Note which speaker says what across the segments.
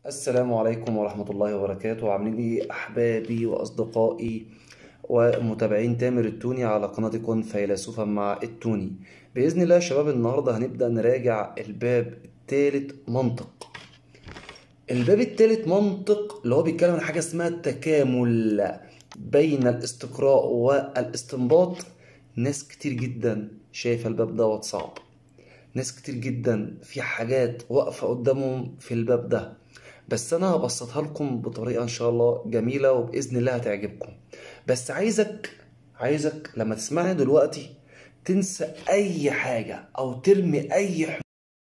Speaker 1: السلام عليكم ورحمة الله وبركاته عاملين ايه أحبابي وأصدقائي ومتابعين تامر التوني على قناتكم فيلسوفا مع التوني بإذن الله يا شباب النهاردة هنبدأ نراجع الباب الثالث منطق الباب الثالث منطق اللي هو بيتكلم عن حاجة اسمها التكامل بين الاستقراء والاستنباط ناس كتير جدا شايفة الباب دوت صعب ناس كتير جدا في حاجات واقفة قدامهم في الباب ده بس انا هبسطها لكم بطريقة ان شاء الله جميلة وبإذن الله هتعجبكم بس عايزك عايزك لما تسمعني دلوقتي تنسى اي حاجة او ترمي اي حلول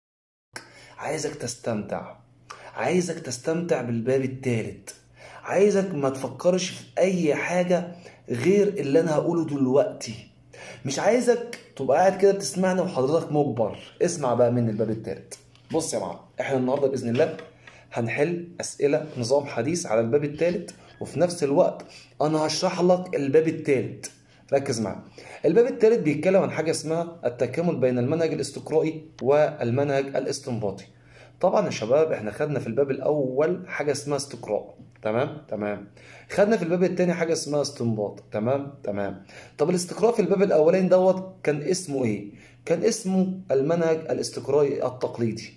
Speaker 1: عايزك تستمتع عايزك تستمتع بالباب التالت عايزك ما تفكرش في اي حاجة غير اللي انا هقوله دلوقتي مش عايزك تبقى قاعد كده بتسمعني وحضرتك مجبر اسمع بقى من الباب التالت بص يا معلم احنا النهارده باذن الله هنحل اسئله نظام حديث على الباب التالت وفي نفس الوقت انا هشرح لك الباب التالت ركز معايا الباب التالت بيتكلم عن حاجه اسمها التكامل بين المنهج الاستقرائي والمنهج الاستنباطي طبعا يا شباب احنا خدنا في الباب الاول حاجه اسمها استقراء تمام تمام خدنا في الباب الثاني حاجه اسمها استنباط تمام تمام طب الاستقراء في الباب الاولاني دوت كان اسمه ايه كان اسمه المنهج الاستقرائي التقليدي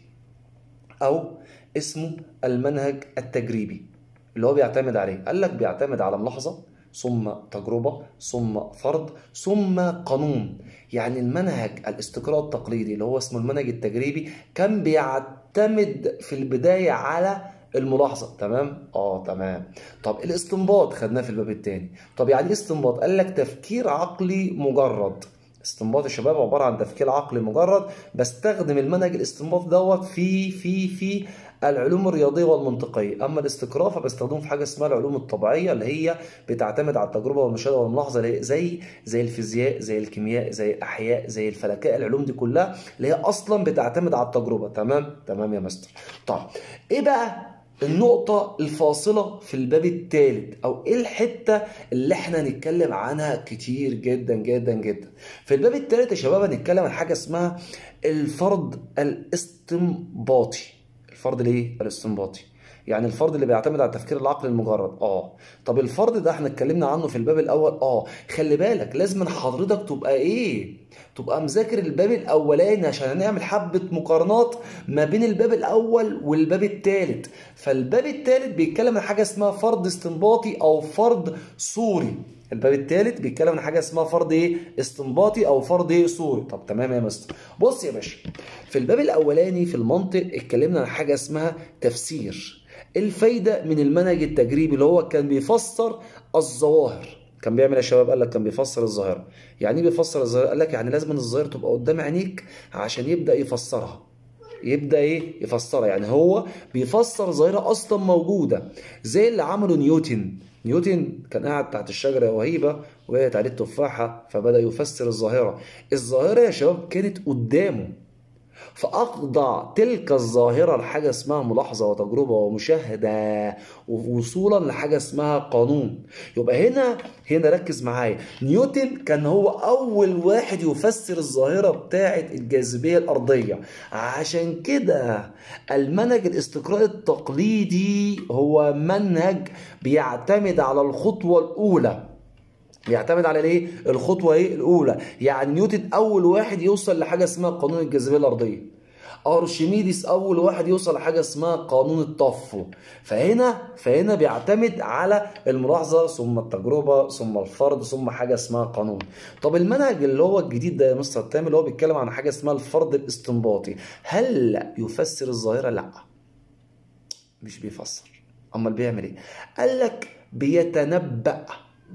Speaker 1: او اسمه المنهج التجريبي اللي هو بيعتمد عليه قال لك بيعتمد على ملاحظه ثم تجربه ثم فرض ثم قانون يعني المنهج الاستقراء التقليدي اللي هو اسمه المنهج التجريبي كان بيعتمد في البدايه على الملاحظة تمام؟ اه تمام. طب الاستنباط خدناه في الباب الثاني. طب يعني ايه استنباط؟ قال لك تفكير عقلي مجرد. استنباط يا شباب عبارة عن تفكير عقلي مجرد بستخدم المنهج الاستنباط دوت في في في العلوم الرياضية والمنطقية، أما الاستقراء فبستخدمه في حاجة اسمها العلوم الطبيعية اللي هي بتعتمد على التجربة والمشاهدة والملاحظة اللي هي زي زي الفيزياء، زي الكيمياء، زي الأحياء، زي الفلكاء، العلوم دي كلها اللي هي أصلا بتعتمد على التجربة، تمام؟ تمام يا مستر. طب إيه بقى النقطة الفاصلة في الباب الثالث أو إيه الحتة اللي إحنا هنتكلم عنها كتير جدا جدا جدا. في الباب الثالث يا شباب هنتكلم عن حاجة اسمها الفرض الاستنباطي. الفرض الإيه؟ الاستنباطي. يعني الفرض اللي بيعتمد على التفكير العقلي المجرد اه طب الفرض ده احنا اتكلمنا عنه في الباب الاول اه خلي بالك لازم حضرتك تبقى ايه تبقى مذاكر الباب الاولاني عشان هنعمل حبه مقارنات ما بين الباب الاول والباب الثالث فالباب الثالث بيتكلم عن حاجه اسمها فرض استنباطي او فرض صوري الباب الثالث بيتكلم عن حاجه اسمها فرض ايه استنباطي او فرض ايه صوري طب تمام يا مستر بص يا باشا في الباب الاولاني في المنطق اتكلمنا عن حاجه اسمها تفسير الفايده من المنهج التجريبي اللي هو كان بيفسر الظواهر كان بيعمل يا شباب قال لك كان بيفسر الظاهره يعني ايه بيفسر الظاهره قال لك يعني لازم الظاهره تبقى قدام عينيك عشان يبدا يفسرها يبدا ايه يفسرها يعني هو بيفسر ظاهره اصلا موجوده زي اللي عمله نيوتن نيوتن كان قاعد تحت الشجره وهيبه وقعت عليه التفاحه فبدا يفسر الظاهره الظاهره يا شباب كانت قدامه فأخضع تلك الظاهرة لحاجة اسمها ملاحظة وتجربة ومشاهدة ووصولا لحاجة اسمها قانون يبقى هنا هنا ركز معايا نيوتن كان هو أول واحد يفسر الظاهرة بتاعة الجاذبية الأرضية عشان كده المنهج الاستقرائي التقليدي هو منهج بيعتمد على الخطوة الأولى بيعتمد على الايه؟ الخطوه ايه؟ الاولى، يعني نيوتن اول واحد يوصل لحاجه اسمها قانون الجاذبيه الارضيه. ارشميدس اول واحد يوصل لحاجه اسمها قانون الطفو. فهنا فهنا بيعتمد على الملاحظه ثم التجربه ثم الفرض ثم حاجه اسمها قانون. طب المنهج اللي هو الجديد ده يا مستر تامر اللي هو بيتكلم عن حاجه اسمها الفرض الاستنباطي، هل يفسر الظاهره؟ لا. مش بيفسر. امال بيعمل ايه؟ قال لك بيتنبأ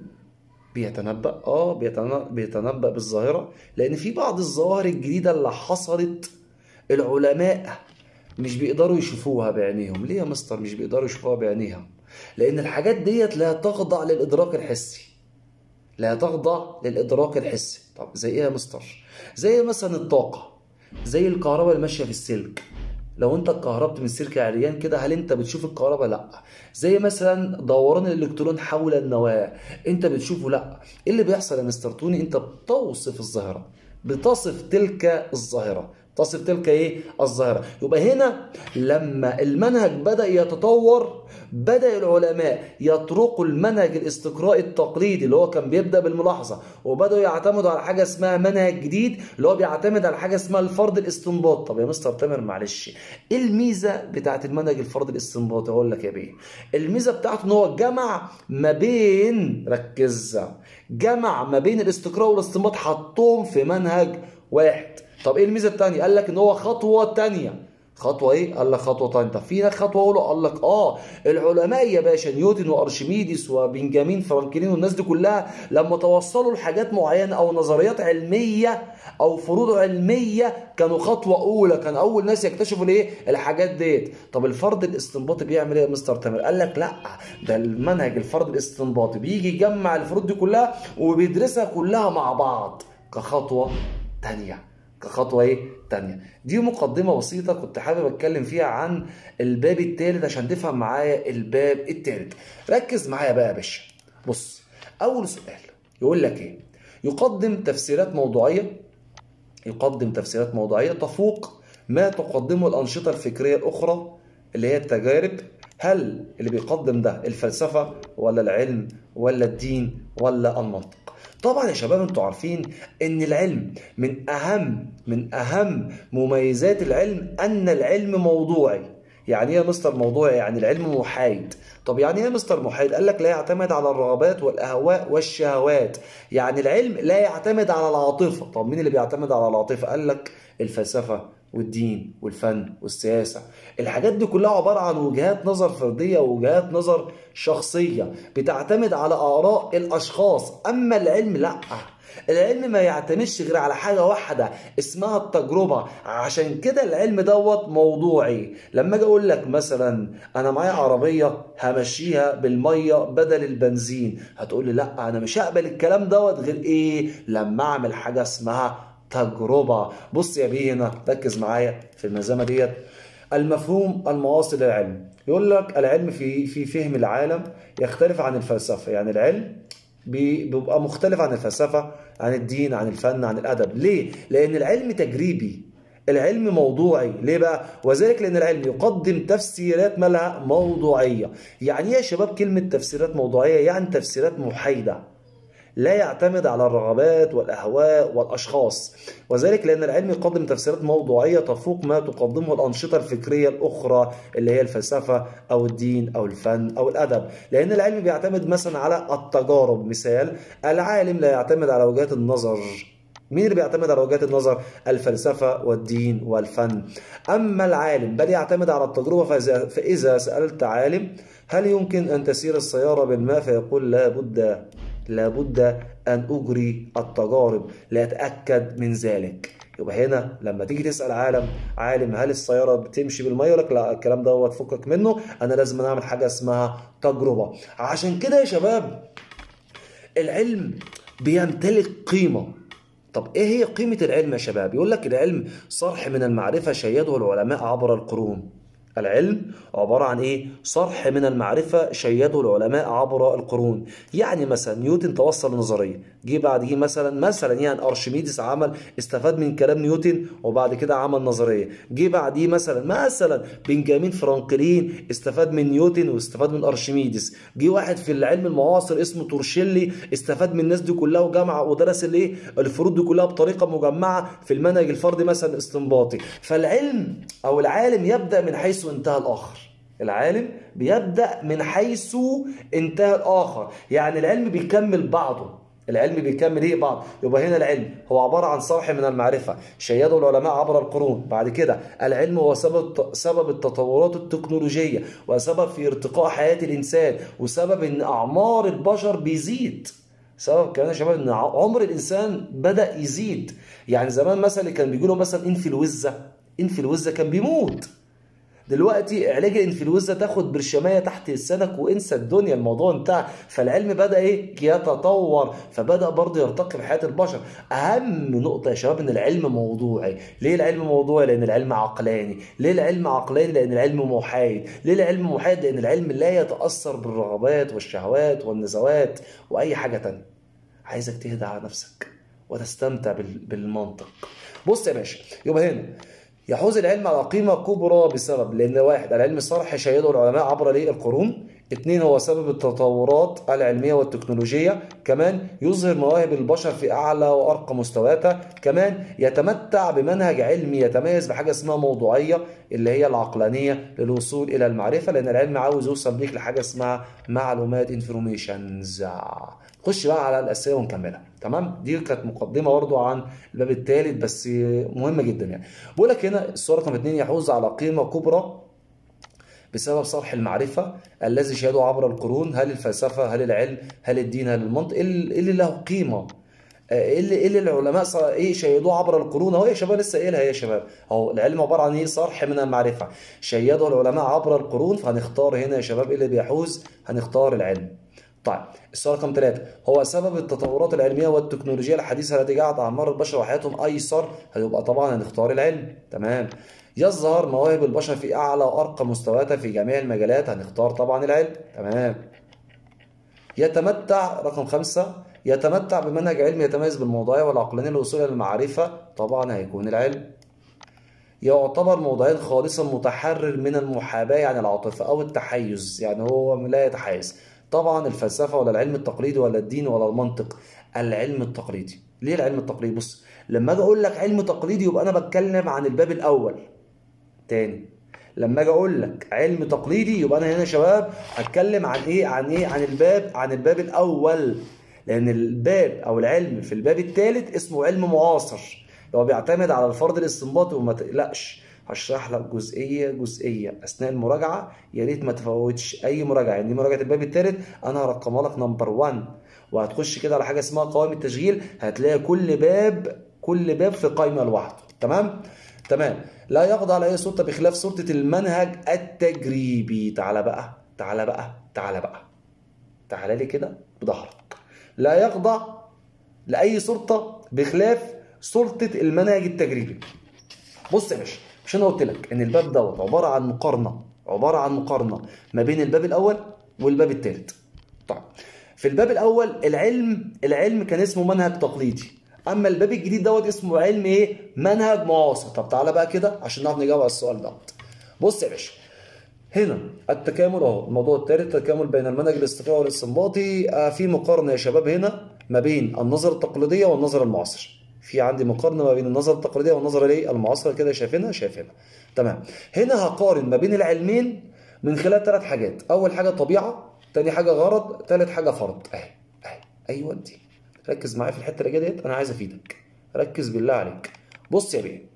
Speaker 1: بيتنبأ اه بيتنبأ, بيتنبأ بالظاهرة لأن في بعض الظواهر الجديدة اللي حصلت العلماء مش بيقدروا يشوفوها بعينيهم ليه يا مستر مش بيقدروا يشوفوها بعينيهم لأن الحاجات ديت لا تخضع للإدراك الحسي لا تخضع للإدراك الحسي طب زي إيه يا مستر زي مثلا الطاقة زي الكهرباء اللي ماشية في السلك لو انت اتكهربت من سلك عريان كده هل انت بتشوف الكهرباء لا زي مثلا دوران الالكترون حول النواه انت بتشوفه لا ايه اللي بيحصل يا مستر توني انت بتوصف الظاهره بتصف تلك الظاهره تصف تلك ايه الظاهره يبقى هنا لما المنهج بدا يتطور بدا العلماء يتركوا المنهج الاستقرائي التقليدي اللي هو كان بيبدا بالملاحظه وبداوا يعتمدوا على حاجه اسمها منهج جديد اللي هو بيعتمد على حاجه اسمها الفرض الاستنباط طب يا مستر تامر معلش ايه الميزه بتاعت المنهج الفرض الاستنباطي اقول لك يا بيه الميزه بتاعته ان هو جمع ما بين ركز جمع ما بين الاستقراء والاستنباط حطهم في منهج واحد طب ايه الميزه الثانيه قال لك ان هو خطوه ثانيه خطوه ايه قال لك خطوه ثانيه طب في خطوه اولى قال لك اه العلماء يا باشا نيوتن وارشميدس وبنجامين فرانكلين والناس دي كلها لما توصلوا لحاجات معينه او نظريات علميه او فروض علميه كانوا خطوه اولى كان اول ناس يكتشفوا الايه الحاجات ديت طب الفرض الاستنباطي بيعمل ايه يا مستر تامر قال لك لا ده المنهج الفرض الاستنباطي بيجي يجمع الفروض دي كلها وبيدرسها كلها مع بعض كخطوه ثانيه كخطوه ايه تانية دي مقدمة بسيطة كنت حابب اتكلم فيها عن الباب التالت عشان تفهم معايا الباب التالت ركز معايا بقى يا باشا بص اول سؤال يقول لك ايه يقدم تفسيرات موضوعية يقدم تفسيرات موضوعية تفوق ما تقدمه الأنشطة الفكرية الأخرى اللي هي التجارب هل اللي بيقدم ده الفلسفة ولا العلم ولا الدين ولا المنطق طبعا يا شباب انتوا عارفين ان العلم من اهم من اهم مميزات العلم ان العلم موضوعي يعني ايه يا مستر موضوعي يعني العلم محايد طب يعني ايه يا مستر محايد قال لك لا يعتمد على الرغبات والاهواء والشهوات يعني العلم لا يعتمد على العاطفه طب مين اللي بيعتمد على العاطفه قال لك الفلسفه والدين والفن والسياسة الحاجات دي كلها عبارة عن وجهات نظر فردية ووجهات نظر شخصية بتعتمد على آراء الأشخاص أما العلم لأ العلم ما يعتمدش غير على حاجة واحدة اسمها التجربة عشان كده العلم دوت موضوعي لما اجي اقول لك مثلا انا معايا عربية همشيها بالمية بدل البنزين هتقول لي لا انا مش هقبل الكلام دوت غير ايه لما اعمل حاجة اسمها تجربة بص يا بيه هنا ركز معايا في الملزمة ديت المفهوم المواصل للعلم يقول لك العلم في في فهم العالم يختلف عن الفلسفة يعني العلم بيبقى مختلف عن الفلسفة عن الدين عن الفن عن الأدب ليه؟ لأن العلم تجريبي العلم موضوعي ليه بقى وذلك لان العلم يقدم تفسيرات مالها موضوعيه يعني ايه يا شباب كلمه تفسيرات موضوعيه يعني تفسيرات محايده لا يعتمد على الرغبات والأهواء والأشخاص وذلك لأن العلم يقدم تفسيرات موضوعية تفوق ما تقدمه الأنشطة الفكرية الأخرى اللي هي الفلسفة أو الدين أو الفن أو الأدب لأن العلم بيعتمد مثلا على التجارب مثال العالم لا يعتمد على وجهات النظر مين اللي بيعتمد على وجهات النظر؟ الفلسفة والدين والفن. أما العالم بل يعتمد على التجربة فإذا, فإذا سألت عالم هل يمكن أن تسير السيارة بالماء فيقول لا بد لابد أن أجري التجارب لأتأكد من ذلك يبقى هنا لما تيجي تسأل عالم عالم هل السيارة بتمشي بالمية يقول لك لا الكلام دوت فكك منه أنا لازم أعمل حاجة اسمها تجربة عشان كده يا شباب العلم بيمتلك قيمة طب ايه هي قيمة العلم يا شباب؟ يقول لك العلم صرح من المعرفة شيده العلماء عبر القرون العلم عبارة عن إيه؟ صرح من المعرفة شيده العلماء عبر القرون يعني مثلا نيوتن توصل لنظرية جه بعد مثلا مثلا يعني أرشميدس عمل استفاد من كلام نيوتن وبعد كده عمل نظرية جه بعديه مثلا مثلا بنجامين فرانكلين استفاد من نيوتن واستفاد من أرشميدس جه واحد في العلم المعاصر اسمه تورشيلي استفاد من الناس دي كلها وجمع ودرس الايه الفروض دي كلها بطريقة مجمعة في المنهج الفردي مثلا استنباطي فالعلم أو العالم يبدأ من حيث انتهى الآخر العالم بيبدأ من حيث انتهى الآخر يعني العلم بيكمل بعضه العلم بيكمل ايه بعض يبقى هنا العلم هو عباره عن صرح من المعرفه شيده العلماء عبر القرون بعد كده العلم هو سبب سبب التطورات التكنولوجيه وسبب في ارتقاء حياه الانسان وسبب ان اعمار البشر بيزيد سبب كمان يا شباب ان عمر الانسان بدا يزيد يعني زمان مثلا اللي كان بيجي له مثلا انفلونزا انفلونزا كان بيموت دلوقتي علاج الانفلونزا تاخد برشاميه تحت لسانك وانسى الدنيا الموضوع انتهى فالعلم بدا ايه يتطور فبدا برضه يرتقي بحياه البشر اهم نقطه يا شباب ان العلم موضوعي ليه العلم موضوعي لان العلم عقلاني ليه العلم عقلاني لان العلم محايد ليه العلم محايد لان العلم لا يتاثر بالرغبات والشهوات والنزوات واي حاجه تانية عايزك تهدى على نفسك وتستمتع بالمنطق بص يا باشا يبقى هنا يحوز العلم على قيمة كبرى بسبب لأن واحد العلم الصرح شيده العلماء عبر ليه القرون اثنين هو سبب التطورات العلمية والتكنولوجية كمان يظهر مواهب البشر في أعلى وأرقى مستوياتها كمان يتمتع بمنهج علمي يتميز بحاجة اسمها موضوعية اللي هي العقلانية للوصول إلى المعرفة لأن العلم عاوز يوصل بيك لحاجة اسمها معلومات انفورميشنز خش بقى على الأسئلة ونكملها تمام دي كانت مقدمة برضو عن الباب الثالث بس مهمة جدا يعني بقول لك هنا الصورة رقم اثنين يحوز على قيمة كبرى بسبب صرح المعرفة الذي شهده عبر القرون هل الفلسفة هل العلم هل الدين هل المنطق ايه اللي له قيمة ايه اللي, إيه اللي العلماء ايه شيدوه عبر القرون اهو يا شباب لسه قايلها يا شباب اهو العلم عباره عن ايه صرح من المعرفه شيده العلماء عبر القرون فهنختار هنا يا شباب ايه اللي بيحوز هنختار العلم طيب السؤال رقم ثلاثة هو سبب التطورات العلمية والتكنولوجية الحديثة التي جعلت أعمار البشر وحياتهم أيسر هيبقى طبعا هنختار العلم تمام يظهر مواهب البشر في أعلى وأرقى مستوياتها في جميع المجالات هنختار طبعا العلم تمام يتمتع رقم خمسة يتمتع بمنهج علمي يتميز بالموضوعية والعقلانية للوصول إلى المعرفة طبعا هيكون العلم يعتبر موضوعيا خالصا متحرر من المحاباة يعني العاطفة أو التحيز يعني هو لا يتحيز طبعا الفلسفة ولا العلم التقليدي ولا الدين ولا المنطق العلم التقليدي ليه العلم التقليدي بص لما اجي اقول لك علم تقليدي يبقى انا بتكلم عن الباب الاول تاني لما اجي اقول لك علم تقليدي يبقى انا هنا يا شباب هتكلم عن ايه عن ايه عن الباب عن الباب الاول لان الباب او العلم في الباب الثالث اسمه علم معاصر هو بيعتمد على الفرض الاستنباطي وما تقلقش هشرح لك جزئيه جزئيه اثناء المراجعه يا ريت ما تفوتش اي مراجعه يعني دي مراجعه الباب الثالث انا هرقمها لك نمبر 1 وهتخش كده على حاجه اسمها قوائم التشغيل هتلاقي كل باب كل باب في قائمه لوحده تمام تمام لا يخضع لاي سلطه بخلاف سلطه المنهج التجريبي تعالى بقى تعالى بقى تعالى بقى تعالى لي كده بظهرك لا يخضع لاي سلطه بخلاف سلطه المنهج التجريبي بص يا باشا مش انا قلت لك ان الباب دوت عباره عن مقارنه عباره عن مقارنه ما بين الباب الاول والباب الثالث طيب في الباب الاول العلم العلم كان اسمه منهج تقليدي اما الباب الجديد دوت اسمه علم ايه منهج معاصر طب تعالى بقى كده عشان نعرف نجاوب على السؤال دوت بص يا باشا هنا التكامل اهو الموضوع الثالث التكامل بين المنهج الاستقرائي والاستنباطي آه في مقارنه يا شباب هنا ما بين النظره التقليديه والنظره المعاصر في عندي مقارنه ما بين النظره التقليديه والنظره الايه المعاصره كده شايفينها شايفينها تمام هنا هقارن ما بين العلمين من خلال ثلاث حاجات اول حاجه طبيعه تاني حاجه غرض ثالث حاجه فرض اهي اهي ايوه دي ركز معايا في الحته اللي جايه ديت انا عايز افيدك ركز بالله عليك بص يا بيه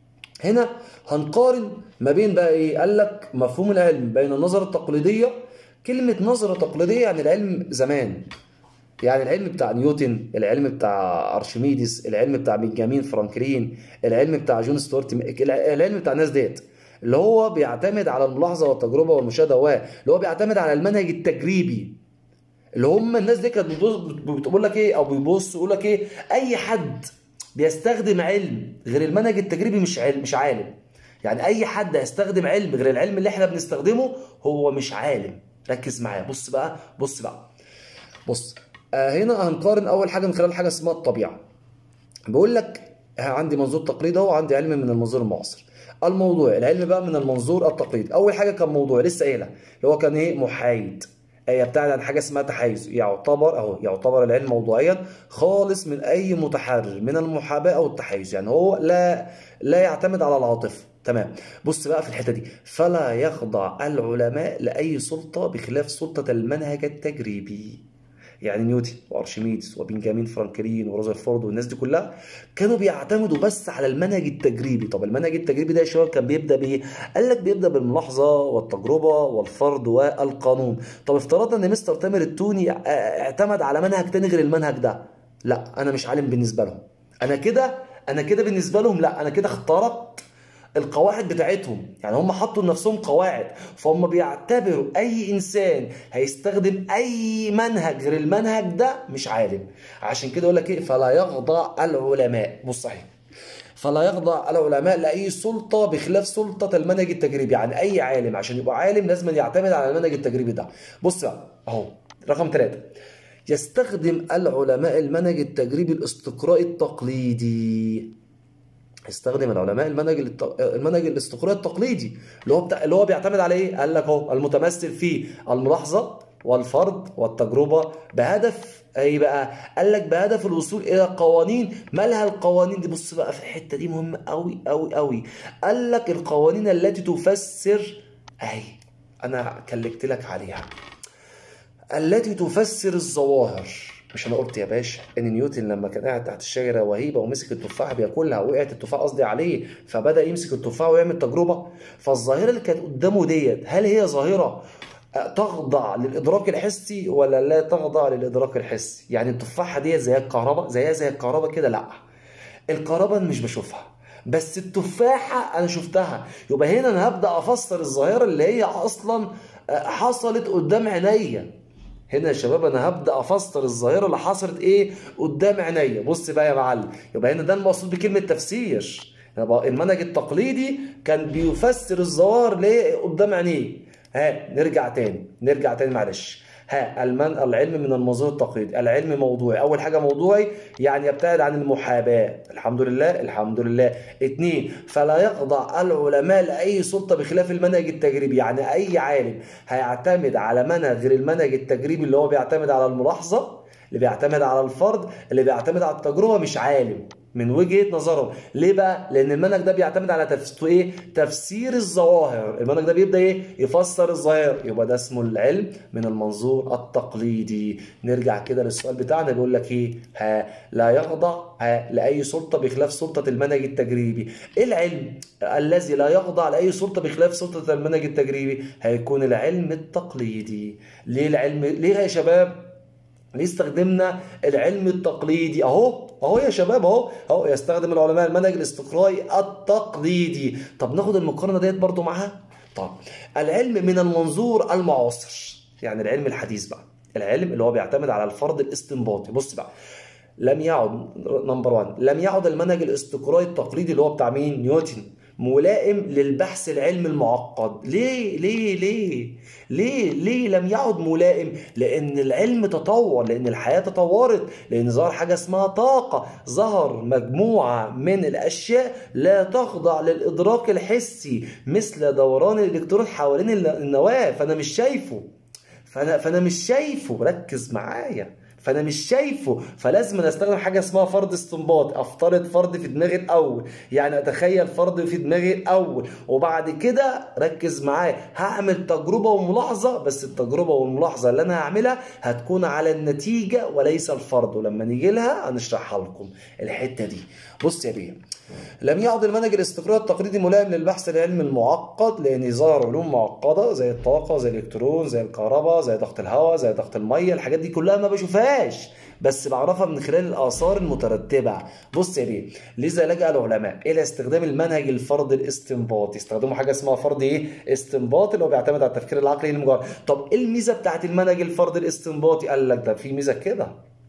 Speaker 1: هنا هنقارن ما بين بقى ايه قال لك مفهوم العلم بين النظره التقليديه كلمه نظره تقليديه يعني العلم زمان يعني العلم بتاع نيوتن العلم بتاع ارشميدس العلم بتاع بنجامين فرانكلين العلم بتاع جون ستوارت العلم بتاع الناس ديت اللي هو بيعتمد على الملاحظه والتجربه والمشاهده و اللي هو بيعتمد على المنهج التجريبي اللي هم الناس دي كانت بتقول لك ايه او بيبص يقول لك ايه اي حد بيستخدم علم غير المنهج التجريبي مش علم مش عالم يعني اي حد هيستخدم علم غير العلم اللي احنا بنستخدمه هو مش عالم ركز معايا بص بقى بص بقى بص آه هنا هنقارن اول حاجه من خلال حاجه اسمها الطبيعه بقول لك عندي منظور تقليدي اهو وعندي علم من المنظور المعاصر الموضوع العلم بقى من المنظور التقليدي اول حاجه كان موضوع لسه قايلها اللي هو كان ايه محايد يبتعد عن حاجه اسمها تحيز يعتبر اهو يعتبر العلم موضوعيا خالص من اي متحرر من المحاباه او التحيز يعني هو لا لا يعتمد على العاطفه تمام بص بقى في الحته دي فلا يخضع العلماء لاي سلطه بخلاف سلطه المنهج التجريبي يعني نيوتن وارشميدس وبنجامين فرانكلين ورذرفورد والناس دي كلها كانوا بيعتمدوا بس على المنهج التجريبي طب المنهج التجريبي ده يا شباب كان بيبدا بايه قال لك بيبدا بالملاحظه والتجربه والفرض والقانون طب افترضنا ان مستر تامر التوني اعتمد على منهج تاني غير المنهج ده لا انا مش عالم بالنسبه لهم انا كده انا كده بالنسبه لهم لا انا كده اخترقت القواعد بتاعتهم يعني هم حطوا لنفسهم قواعد فهم بيعتبروا اي انسان هيستخدم اي منهج غير المنهج ده مش عالم عشان كده يقول لك ايه فلا يخضع العلماء بص صحيح فلا يخضع العلماء لاي سلطه بخلاف سلطه المنهج التجريبي يعني اي عالم عشان يبقى عالم لازم يعتمد على المنهج التجريبي ده بص بقى اهو رقم ثلاثة يستخدم العلماء المنهج التجريبي الاستقرائي التقليدي استخدم العلماء المنهج الت- المنهج الاستقرائي التقليدي اللي هو بتاع اللي هو بيعتمد على ايه؟ قال لك اهو المتمثل في الملاحظه والفرض والتجربه بهدف ايه بقى؟ قال لك بهدف الوصول الى قوانين مالها القوانين دي بص بقى في الحته دي مهمه قوي قوي قوي قال لك القوانين التي تفسر اهي انا كلكت لك عليها التي تفسر الظواهر مش انا قلت يا باشا ان نيوتن لما كان قاعد تحت الشجره وهيبه ومسك التفاحه بياكلها وقعت التفاحه قصدي عليه فبدا يمسك التفاحه ويعمل تجربه فالظاهره اللي كانت قدامه ديت هل هي ظاهره تخضع للادراك الحسي ولا لا تخضع للادراك الحسي يعني التفاحه ديت زي الكهرباء زيها زي الكهرباء كده لا الكهرباء أنا مش بشوفها بس التفاحة أنا شفتها يبقى هنا أنا هبدأ أفسر الظاهرة اللي هي أصلا آه، حصلت قدام عينيا هنا يا شباب أنا هبدأ أفسر الظاهرة اللي حصلت إيه قدام عينيا بص بقى يا معلم يبقى هنا ده المقصود بكلمة تفسير يبقى المنهج التقليدي كان بيفسر الظواهر ليه قدام عينيه ها نرجع تاني نرجع تاني معلش ها المن... العلم من المنظور التقليدي العلم موضوعي اول حاجه موضوعي يعني يبتعد عن المحاباه الحمد لله الحمد لله اتنين فلا يخضع العلماء لاي سلطه بخلاف المنهج التجريبي يعني اي عالم هيعتمد على منهج غير المنهج التجريبي اللي هو بيعتمد على الملاحظه اللي بيعتمد على الفرد اللي بيعتمد على التجربه مش عالم من وجهه نظرهم ليه بقى لان المنهج ده بيعتمد على تفس... ايه تفسير الظواهر المنهج ده بيبدا ايه يفسر الظواهر يبقى ده اسمه العلم من المنظور التقليدي نرجع كده للسؤال بتاعنا بيقول لك ايه ها لا يخضع ها لاي سلطه بخلاف سلطه المنهج التجريبي ايه العلم الذي لا يخضع لاي سلطه بخلاف سلطه المنهج التجريبي هيكون العلم التقليدي ليه العلم ليه يا شباب ليه استخدمنا العلم التقليدي اهو اهو يا شباب اهو اهو يستخدم العلماء المنهج الاستقرائي التقليدي طب ناخد المقارنه ديت برضو معاها طب العلم من المنظور المعاصر يعني العلم الحديث بقى العلم اللي هو بيعتمد على الفرض الاستنباطي بص بقى لم يعد نمبر 1 لم يعد المنهج الاستقرائي التقليدي اللي هو بتاع مين نيوتن ملائم للبحث العلمي المعقد ليه ليه ليه ليه ليه لم يعد ملائم لان العلم تطور لان الحياه تطورت لان ظهر حاجه اسمها طاقه ظهر مجموعه من الاشياء لا تخضع للادراك الحسي مثل دوران الالكترون حوالين النواه فانا مش شايفه فانا فانا مش شايفه ركز معايا فانا مش شايفه فلازم أنا استخدم حاجه اسمها فرض استنباط افترض فرض في دماغي الاول يعني اتخيل فرض في دماغي الاول وبعد كده ركز معايا هعمل تجربه وملاحظه بس التجربه والملاحظه اللي انا هعملها هتكون على النتيجه وليس الفرض ولما نيجي لها هنشرحها لكم الحته دي بص يا بيه لم يعد المنهج الاستقرائي التقليدي ملائم للبحث العلمي المعقد لان ظهر علوم معقده زي الطاقه زي الالكترون زي الكهرباء زي ضغط الهواء زي ضغط الميه الحاجات دي كلها ما بشوفهاش بس بعرفها من خلال الاثار المترتبه بص يا بيه لذا لجأ العلماء الى استخدام المنهج الفرض الاستنباطي استخدموا حاجه اسمها فرض ايه استنباطي اللي هو بيعتمد على التفكير العقلي المجرد طب ايه الميزه بتاعت المنهج الفرض الاستنباطي قال لك ده في ميزه كده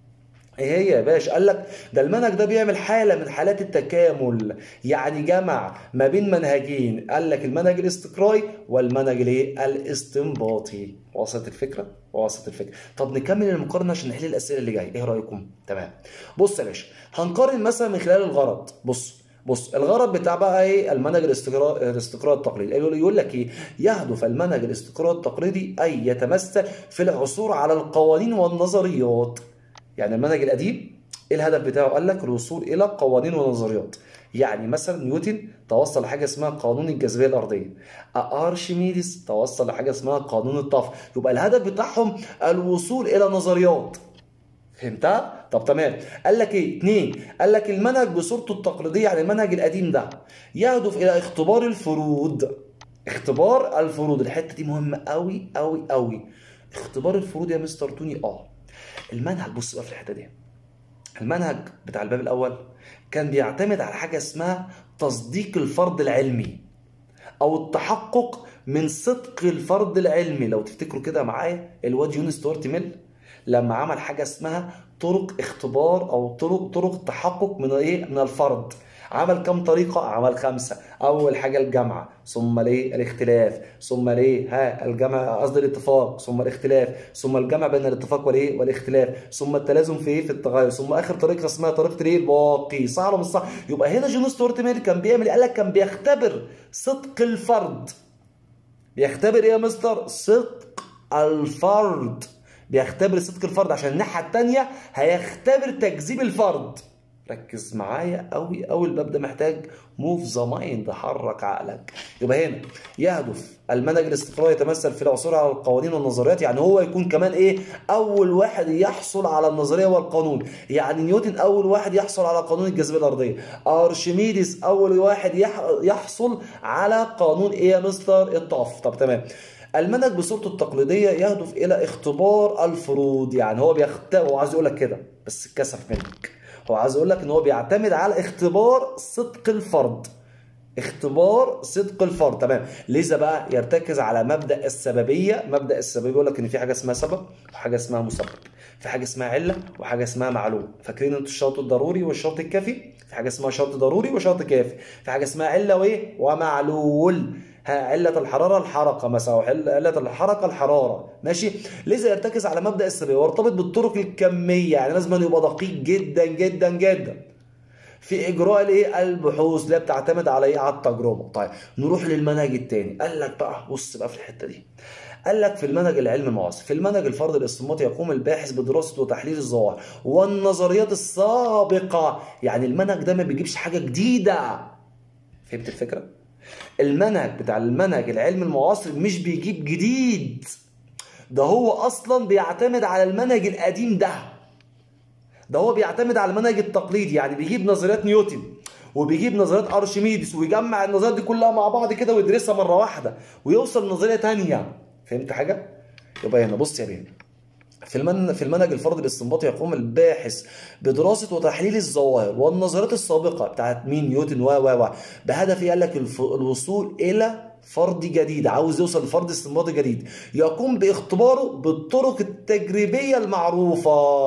Speaker 1: ايه هي يا باشا قال لك ده المنهج ده بيعمل حاله من حالات التكامل يعني جمع ما بين منهجين قال لك المنهج الاستقرائي والمنهج الايه الاستنباطي وصلت الفكره وصلت الفكره طب نكمل المقارنه عشان نحل الاسئله اللي جايه ايه رايكم تمام بص يا باشا هنقارن مثلا من خلال الغرض بص بص الغرض بتاع بقى ايه المنهج الاستقراء الاستقراء التقليدي يقول لك ايه يهدف المنهج الاستقراء التقليدي اي يتمثل في العثور على القوانين والنظريات يعني المنهج القديم ايه الهدف بتاعه قال لك الوصول الى قوانين ونظريات يعني مثلا نيوتن توصل لحاجه اسمها قانون الجاذبيه الارضيه ارشميدس توصل لحاجه اسمها قانون الطفو يبقى الهدف بتاعهم الوصول الى نظريات فهمتها؟ طب تمام قال لك ايه؟ اتنين قال لك المنهج بصورته التقليديه يعني المنهج القديم ده يهدف الى اختبار الفروض اختبار الفروض الحته دي مهمه قوي قوي قوي اختبار الفروض يا مستر توني اه المنهج بص بقى في الحته دي المنهج بتاع الباب الاول كان بيعتمد على حاجه اسمها تصديق الفرض العلمي او التحقق من صدق الفرض العلمي لو تفتكروا كده معايا الواد يونس ستوارت ميل لما عمل حاجه اسمها طرق اختبار او طرق طرق تحقق من ايه من الفرض عمل كم طريقة عمل خمسة أول حاجة الجامعة ثم ليه الاختلاف ثم ليه ها الجمع قصدي الاتفاق ثم الاختلاف ثم الجمع بين الاتفاق والايه والاختلاف ثم التلازم في ايه في التغير ثم اخر طريقه اسمها طريقه الايه الباقي صح ولا مش صح يبقى هنا جون ستوارت ميل كان بيعمل قال لك كان بيختبر صدق الفرد بيختبر ايه يا مستر صدق الفرد بيختبر صدق الفرد عشان الناحيه الثانيه هيختبر تكذيب الفرد ركز معايا قوي قوي الباب ده محتاج موف ذا مايند حرك عقلك يبقى هنا يهدف المنهج الاستقرائي يتمثل في العثور على القوانين والنظريات يعني هو يكون كمان ايه اول واحد يحصل على النظريه والقانون يعني نيوتن اول واحد يحصل على قانون الجاذبيه الارضيه ارشميدس اول واحد يح... يحصل على قانون ايه يا مستر الطاف طب تمام المنهج بصورته التقليديه يهدف الى اختبار الفروض يعني هو بيختبر هو عايز يقول لك كده بس اتكسف منك هو عايز يقول لك ان هو بيعتمد على اختبار صدق الفرد اختبار صدق الفرد تمام لذا بقى يرتكز على مبدا السببيه مبدا السببيه بيقول لك ان في حاجه اسمها سبب وحاجه اسمها مسبب في حاجه اسمها عله وحاجه اسمها معلوم فاكرين انتوا الشرط الضروري والشرط الكافي في حاجه اسمها شرط ضروري وشرط كافي في حاجه اسمها عله وايه ومعلول ها علة الحرارة الحركة مثلا علة الحركة الحرارة ماشي لذا يرتكز على مبدأ السببية ويرتبط بالطرق الكمية يعني لازم يبقى دقيق جدا جدا جدا في اجراء الايه البحوث اللي بتعتمد على ايه على التجربه طيب نروح للمنهج الثاني قال لك بقى بص بقى في الحته دي قال لك في المنهج العلمي المعاصر في المنهج الفرد الاستنباطي يقوم الباحث بدراسه وتحليل الظواهر والنظريات السابقه يعني المنهج ده ما بيجيبش حاجه جديده فهمت الفكره المنهج بتاع المنهج العلمي المعاصر مش بيجيب جديد ده هو اصلا بيعتمد على المنهج القديم ده ده هو بيعتمد على المنهج التقليدي يعني بيجيب نظريات نيوتن وبيجيب نظريات ارشميدس ويجمع النظريات دي كلها مع بعض كده ويدرسها مره واحده ويوصل لنظريه ثانيه فهمت حاجه يبقى هنا بص يا بيه في المن في المنهج الفردي الاستنباطي يقوم الباحث بدراسه وتحليل الظواهر والنظريات السابقه بتاعت مين نيوتن و و و بهدف قال لك الوصول الى فرد جديد عاوز يوصل لفرد استنباطي جديد يقوم باختباره بالطرق التجريبيه المعروفه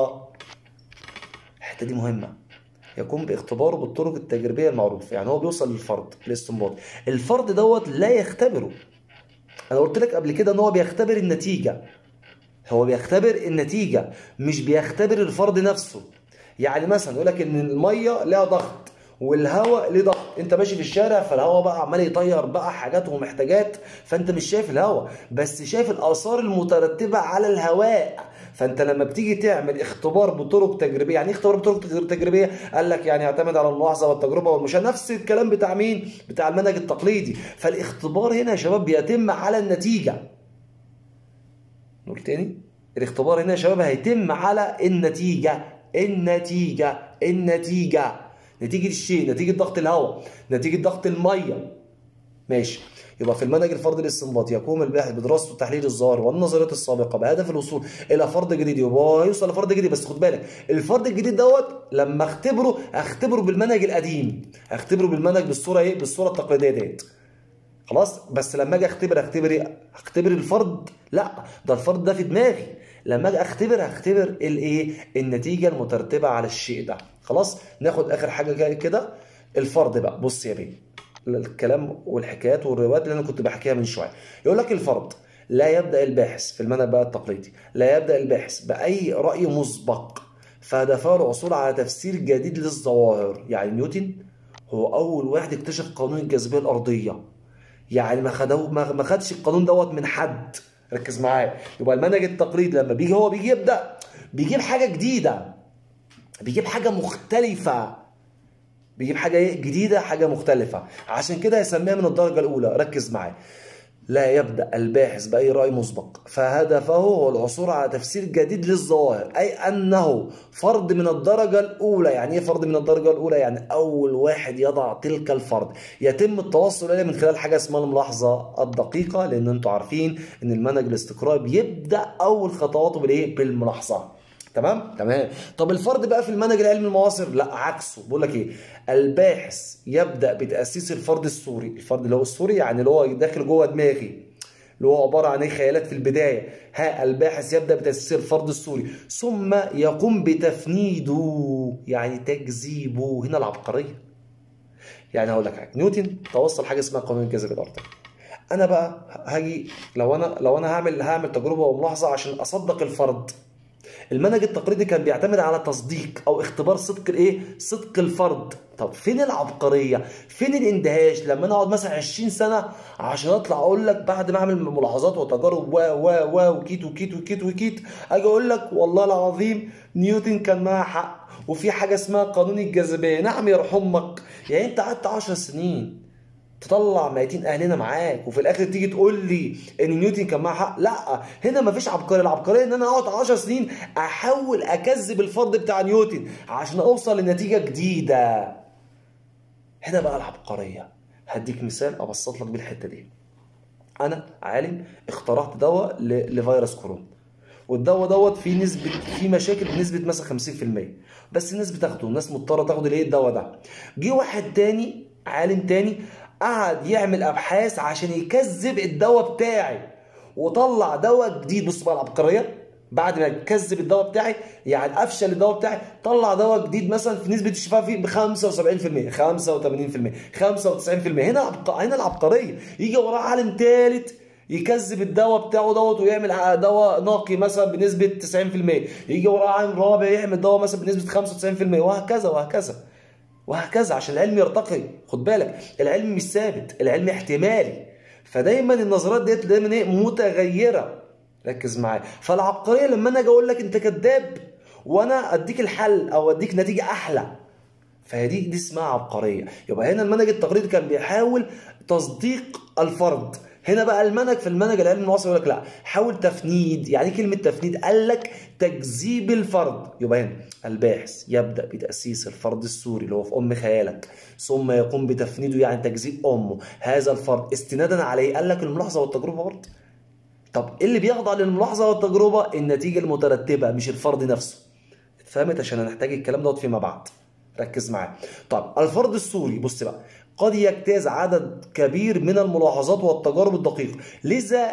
Speaker 1: الحته دي مهمه يقوم باختباره بالطرق التجريبيه المعروفه يعني هو بيوصل للفرد الاستنباط الفرد دوت لا يختبره انا قلت لك قبل كده ان هو بيختبر النتيجه هو بيختبر النتيجة مش بيختبر الفرد نفسه يعني مثلا يقول لك ان المية لها ضغط والهواء ليه ضغط انت ماشي في الشارع فالهواء بقى عمال يطير بقى حاجات ومحتاجات فانت مش شايف الهواء بس شايف الاثار المترتبه على الهواء فانت لما بتيجي تعمل اختبار بطرق تجريبيه يعني ايه اختبار بطرق تجريبيه قال لك يعني يعتمد على الملاحظه والتجربه والمشاهده نفس الكلام بتاع مين بتاع المنهج التقليدي فالاختبار هنا يا شباب بيتم على النتيجه نقول تاني الاختبار هنا يا شباب هيتم على النتيجة النتيجة النتيجة نتيجة الشيء نتيجة ضغط الهواء نتيجة ضغط المية ماشي يبقى في المنهج الفردي الاستنباطي يقوم الباحث بدراسه وتحليل الظاهر والنظريات السابقه بهدف الوصول الى فرد جديد يبقى هو هيوصل لفرد جديد بس خد بالك الفرد الجديد دوت لما اختبره اختبره بالمنهج القديم اختبره بالمنهج بالصوره ايه بالصوره التقليديه ديت خلاص بس لما اجي اختبر اختبر ايه اختبر الفرد لا ده الفرد ده في دماغي لما اجي اختبر هختبر الايه النتيجه المترتبه على الشيء ده خلاص ناخد اخر حاجه كده الفرد بقى بص يا بيه الكلام والحكايات والروايات اللي انا كنت بحكيها من شويه يقول لك الفرد لا يبدا الباحث في المنهج بقى التقليدي لا يبدا الباحث باي راي مسبق فهدفه الحصول على تفسير جديد للظواهر يعني نيوتن هو اول واحد اكتشف قانون الجاذبيه الارضيه يعني ما خدو ما خدش القانون دوت من حد ركز معايا يبقى المنهج التقليدي لما بيجي هو بيجي يبدا بيجيب حاجه جديده بيجيب حاجه مختلفه بيجيب حاجه ايه جديده حاجه مختلفه عشان كده يسميها من الدرجه الاولى ركز معايا لا يبدا الباحث باي راي مسبق فهدفه هو العثور على تفسير جديد للظواهر اي انه فرد من الدرجه الاولى يعني ايه فرد من الدرجه الاولى يعني اول واحد يضع تلك الفرد يتم التوصل اليه من خلال حاجه اسمها الملاحظه الدقيقه لان انتم عارفين ان المنهج الاستقرائي بيبدا اول خطواته بالايه بالملاحظه تمام تمام طب الفرد بقى في المنهج العلمي المعاصر لا عكسه بقول لك ايه الباحث يبدا بتاسيس الفرد السوري الفرد اللي هو السوري يعني اللي هو داخل جوه دماغي اللي هو عباره عن ايه خيالات في البدايه ها الباحث يبدا بتاسيس الفرد السوري ثم يقوم بتفنيده يعني تكذيبه هنا العبقريه يعني هقول لك حاجه نيوتن توصل حاجه اسمها قانون الجاذبيه الارضيه انا بقى هاجي لو انا لو انا هعمل هعمل تجربه وملاحظه عشان اصدق الفرض المنهج التقليدي كان بيعتمد على تصديق او اختبار صدق الايه صدق الفرد طب فين العبقريه فين الاندهاش لما انا اقعد مثلا 20 سنه عشان اطلع اقول لك بعد ما اعمل ملاحظات وتجارب و و و وكيت وكيت وكيت وكيت اجي اقول لك والله العظيم نيوتن كان معاه حق وفي حاجه اسمها قانون الجاذبيه نعم يرحمك يعني انت قعدت 10 سنين تطلع ميتين اهلنا معاك وفي الاخر تيجي تقول لي ان نيوتن كان معاه حق لا هنا مفيش عبقريه العبقريه ان انا اقعد 10 سنين احاول اكذب الفرض بتاع نيوتن عشان اوصل لنتيجه جديده هنا بقى العبقريه هديك مثال ابسط لك بيه الحته دي انا عالم اخترعت دواء لفيروس كورونا والدواء دوت فيه نسبه فيه مشاكل بنسبه مثلا 50% بس الناس بتاخده الناس مضطره تاخد الايه الدواء ده جه واحد تاني عالم تاني قعد يعمل ابحاث عشان يكذب الدواء بتاعي وطلع دواء جديد بص بقى العبقريه بعد ما كذب الدواء بتاعي يعني افشل الدواء بتاعي طلع دواء جديد مثلا في نسبه الشفاء فيه ب 75% 85% 95% هنا عبق... هنا العبقريه يجي وراه عالم ثالث يكذب الدواء بتاعه دوت ويعمل دواء نقي مثلا بنسبه 90% يجي وراه عالم رابع يعمل دواء مثلا بنسبه 95% وهكذا وهكذا وهكذا عشان العلم يرتقي خد بالك العلم مش ثابت العلم احتمالي فدايما النظريات ديت دايما ايه متغيره ركز معايا فالعبقريه لما انا اجي اقول لك انت كذاب وانا اديك الحل او اديك نتيجه احلى فهي دي دي اسمها عبقريه يبقى هنا المنهج التقليدي كان بيحاول تصديق الفرد هنا بقى المنهج في المنهج العلمي المعاصر يقول لك لا حاول تفنيد يعني كلمه تفنيد قال لك تجذيب الفرد يبقى هنا الباحث يبدا بتاسيس الفرد السوري اللي هو في ام خيالك ثم يقوم بتفنيده يعني تجذيب امه هذا الفرد استنادا عليه قال لك الملاحظه والتجربه برضه طب ايه اللي بيخضع للملاحظه والتجربه النتيجه المترتبه مش الفرد نفسه اتفهمت عشان هنحتاج الكلام دوت فيما بعد ركز معايا طب الفرد السوري بص بقى قد يجتاز عدد كبير من الملاحظات والتجارب الدقيقة لذا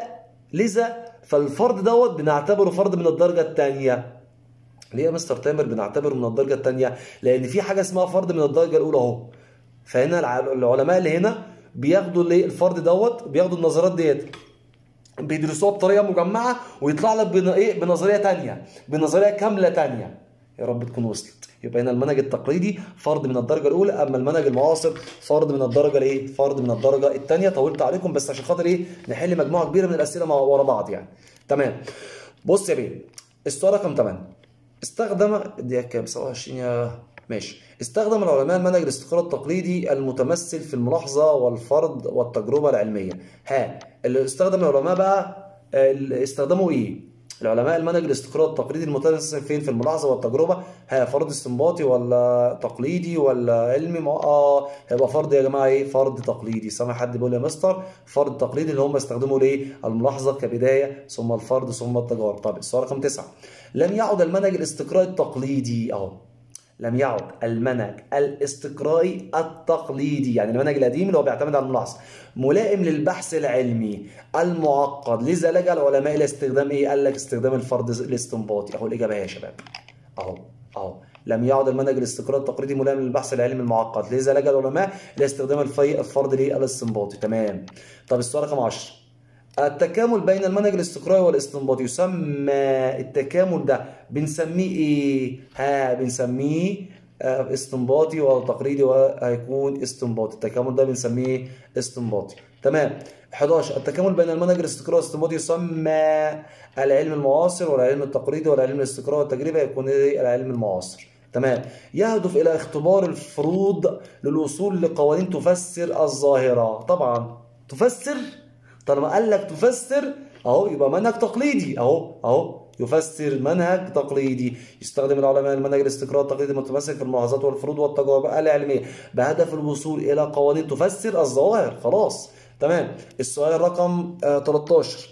Speaker 1: لذا فالفرد دوت بنعتبره فرد من الدرجة الثانية ليه يا مستر تامر بنعتبره من الدرجة الثانية لأن في حاجة اسمها فرد من الدرجة الأولى أهو فهنا العلماء اللي هنا بياخدوا الايه الفرد دوت بياخدوا النظريات ديت بيدرسوها بطريقه مجمعه ويطلع لك بن ايه بنظريه ثانيه بنظريه كامله ثانيه يا رب تكون وصلت يبقى هنا المنهج التقليدي فرد من الدرجه الاولى اما المنهج المعاصر فرد من الدرجه الايه فرد من الدرجه الثانيه طولت عليكم بس عشان خاطر ايه نحل مجموعه كبيره من الاسئله ورا بعض يعني تمام بص يا بيه السؤال رقم 8 استخدم دي كام 27 يا ماشي استخدم العلماء المنهج الاستقرار التقليدي المتمثل في الملاحظه والفرض والتجربه العلميه ها اللي استخدم العلماء بقى استخدموا ايه العلماء المنهج الاستقراء التقليدي المتمثل فين في الملاحظه والتجربه ها فرض استنباطي ولا تقليدي ولا علمي ما اه هيبقى فرض يا جماعه ايه فرض تقليدي سامع حد بيقول يا مستر فرض تقليدي اللي هم استخدموا ليه الملاحظه كبدايه ثم الفرض ثم التجارب طب السؤال رقم تسعة لم يعد المنهج الاستقرائي التقليدي اهو لم يعد المنهج الاستقرائي التقليدي يعني المنهج القديم اللي هو بيعتمد على الملاحظه ملائم للبحث العلمي المعقد لذا لجا العلماء الى استخدام ايه قال لك استخدام الفرض الاستنباطي اهو الاجابه يا شباب اهو اهو لم يعد المنهج الاستقرار التقليدي ملائم للبحث العلمي المعقد لذا لجا العلماء الى استخدام الفرض الاستنباطي تمام طب السؤال رقم 10 التكامل بين المنهج الاستقرائي والاستنباطي يسمى التكامل ده بنسميه ايه؟ ها بنسميه استنباطي ولا تقليدي وهيكون استنباطي التكامل ده بنسميه استنباطي تمام 11 التكامل بين المنهج الاستقرائي والاستنباطي يسمى العلم المعاصر والعلم التقليدي والعلم الاستقرائي والتجربه يكون العلم المعاصر تمام يهدف الى اختبار الفروض للوصول لقوانين تفسر الظاهره طبعا تفسر طالما قال لك تفسر اهو يبقى منهج تقليدي اهو اهو يفسر منهج تقليدي يستخدم العلماء المنهج الاستقراء التقليدي المتمثل في الملاحظات والفروض والتجارب العلميه بهدف الوصول الى قوانين تفسر الظواهر خلاص تمام السؤال رقم 13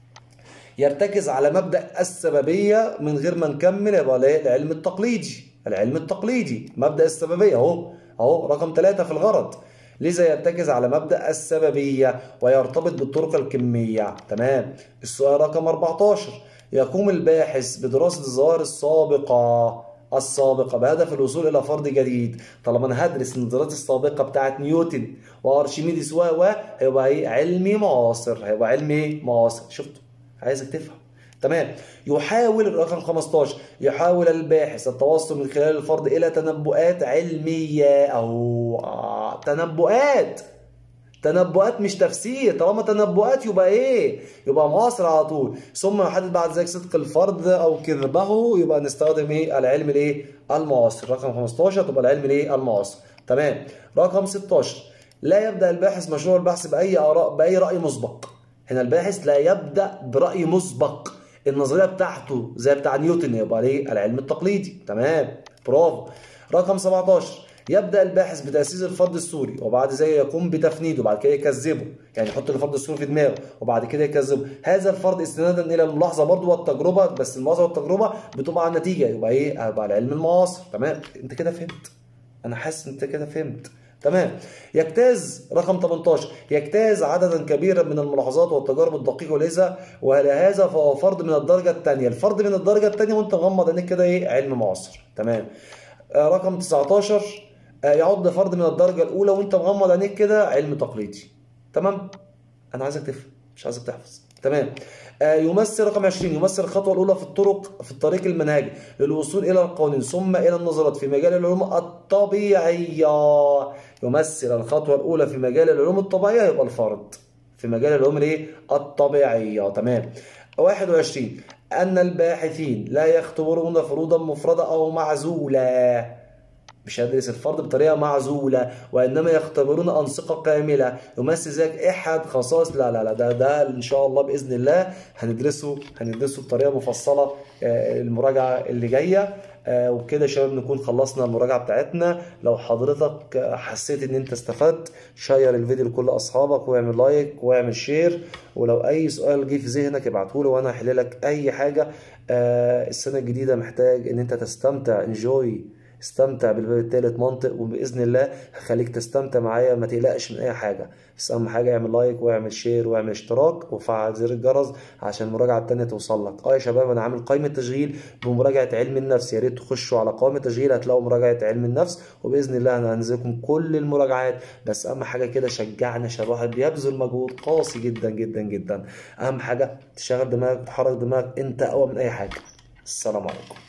Speaker 1: يرتكز على مبدا السببيه من غير ما نكمل يبقى العلم التقليدي العلم التقليدي مبدا السببيه اهو اهو رقم 3 في الغرض لذا يرتكز على مبدأ السببية ويرتبط بالطرق الكمية تمام السؤال رقم 14 يقوم الباحث بدراسة الظواهر السابقة السابقة بهدف الوصول إلى فرض جديد طالما أنا هدرس النظريات السابقة بتاعت نيوتن وأرشميدس و و هيبقى إيه علمي معاصر هيبقى علمي معاصر شفتوا عايزك تفهم تمام يحاول الرقم 15 يحاول الباحث التوصل من خلال الفرض الى تنبؤات علميه او آه تنبؤات تنبؤات مش تفسير طالما تنبؤات يبقى ايه يبقى معاصر على طول ثم يحدد بعد ذلك صدق الفرد او كذبه يبقى نستخدم ايه العلم الايه المعاصر رقم 15 تبقى العلم الايه المعاصر تمام رقم 16 لا يبدا الباحث مشروع البحث باي اراء باي راي مسبق هنا الباحث لا يبدا براي مسبق النظريه بتاعته زي بتاع نيوتن يبقى عليه العلم التقليدي تمام برافو رقم 17 يبدا الباحث بتاسيس الفرد السوري وبعد ذلك يقوم بتفنيده وبعد كده يكذبه يعني يحط الفرد السوري في دماغه وبعد كده يكذبه هذا الفرد استنادا الى الملاحظه برضه والتجربه بس الملاحظه والتجربه بتبقى على النتيجه يبقى ايه يبقى العلم المعاصر تمام انت كده فهمت انا حاسس انت كده فهمت تمام يجتاز رقم 18 يجتاز عددا كبيرا من الملاحظات والتجارب الدقيقه ولذا ولهذا فهو فرد من الدرجه الثانيه الفرد من الدرجه الثانيه وانت مغمض عينيك كده ايه علم معاصر تمام آه رقم 19 آه يعد فرد من الدرجه الاولى وانت مغمض عينيك كده علم تقليدي تمام انا عايزك تفهم مش عايزك تحفظ تمام آه يمثل رقم 20 يمثل الخطوه الاولى في الطرق في الطريق المنهجي للوصول الى القوانين ثم الى النظريات في مجال العلوم الطبيعيه يمثل الخطوه الاولى في مجال العلوم الطبيعيه يبقى الفرد في مجال العلوم الايه الطبيعيه تمام 21 ان الباحثين لا يختبرون فروضا مفرده او معزوله مش هدرس الفرد بطريقه معزوله وانما يختبرون انسقه كامله يمثل ذلك احد خصائص لا لا لا ده ده ان شاء الله باذن الله هندرسه هندرسه بطريقه مفصله المراجعه اللي جايه وبكده يا شباب نكون خلصنا المراجعه بتاعتنا لو حضرتك حسيت ان انت استفدت شير الفيديو لكل اصحابك واعمل لايك واعمل شير ولو اي سؤال جه في ذهنك ابعته لي وانا هحل لك اي حاجه السنه الجديده محتاج ان انت تستمتع انجوي استمتع بالباب التالت منطق وباذن الله هخليك تستمتع معايا ما تقلقش من اي حاجه بس اهم حاجه اعمل لايك واعمل شير واعمل اشتراك وفعل زر الجرس عشان المراجعه التانيه توصل لك اه يا شباب انا عامل قائمه تشغيل بمراجعه علم النفس يا ريت تخشوا على قائمه تشغيل هتلاقوا مراجعه علم النفس وباذن الله انا هنزل لكم كل المراجعات بس اهم حاجه كده شجعنا شباب واحد بيبذل مجهود قاسي جدا جدا جدا اهم حاجه تشغل دماغك تحرك دماغك انت اقوى من اي حاجه السلام عليكم